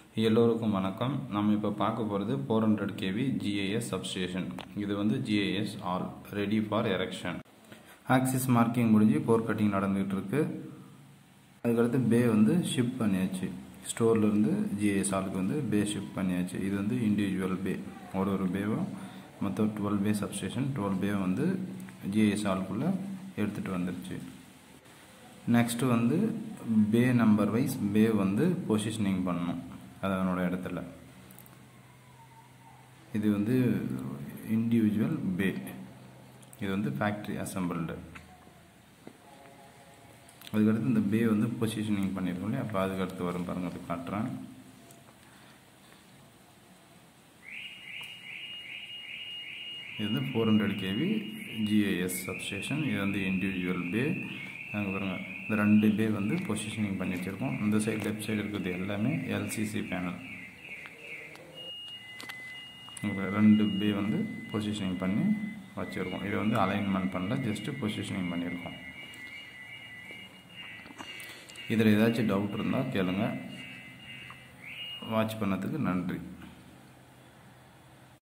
எல்லோருக்கும் வணக்கம் நம்ம இப்போ பார்க்க போகிறது four hundred KV GAS substation இது வந்து GAS all ready for erection axis marking முடிஞ்சு கோர் கட்டிங் நடந்துகிட்டு இருக்கு அதுக்கடுத்து பே வந்து ஷிப் பண்ணியாச்சு ஸ்டோர்லேருந்து ஜிஏஎஸ் ஆளுக்கு வந்து பே ஷிப் பண்ணியாச்சு இது வந்து இண்டிவிஜுவல் பே ஒரு ஒரு பேவும் மொத்தம் twelve bay substation twelve bay வந்து ஜிஏஎஸ் ஆளுக்குள்ளே எடுத்துகிட்டு வந்துருச்சு நெக்ஸ்ட்டு வந்து பே நம்பர் வைஸ் பே வந்து பொசிஷனிங் பண்ணணும் அதனோட இடத்துல இது வந்து இண்டிவிஜுவல் பே இது வந்து ஃபேக்ட்ரி அசம்பிள்டு அதுக்கடுத்து இந்த பே வந்து பொசிஷனிங் பண்ணியிருக்கோம் இல்லையா அப்போ அதுக்கடுத்து வரும் பாருங்கள் அது காட்டுறேன் இது வந்து four hundred KV GAS substation இது வந்து இண்டிவிஜுவல் பே அங்கே பாருங்கள் இந்த ரெண்டு பே வந்து பொசிஷனிங் பண்ணி வச்சுருக்கோம் இந்த சைடு லெஃப்ட் சைடு இருக்கிறது எல்லாமே எல்சிசி பேனல் ரெண்டு பே வந்து பொசிஷனிங் பண்ணி வச்சுருக்கோம் இதை வந்து அலைன்மெண்ட் பண்ணல ஜஸ்ட்டு பொசிஷனிங் பண்ணியிருக்கோம் இதில் ஏதாச்சும் டவுட் இருந்தால் கேளுங்க வாட்ச் பண்ணதுக்கு நன்றி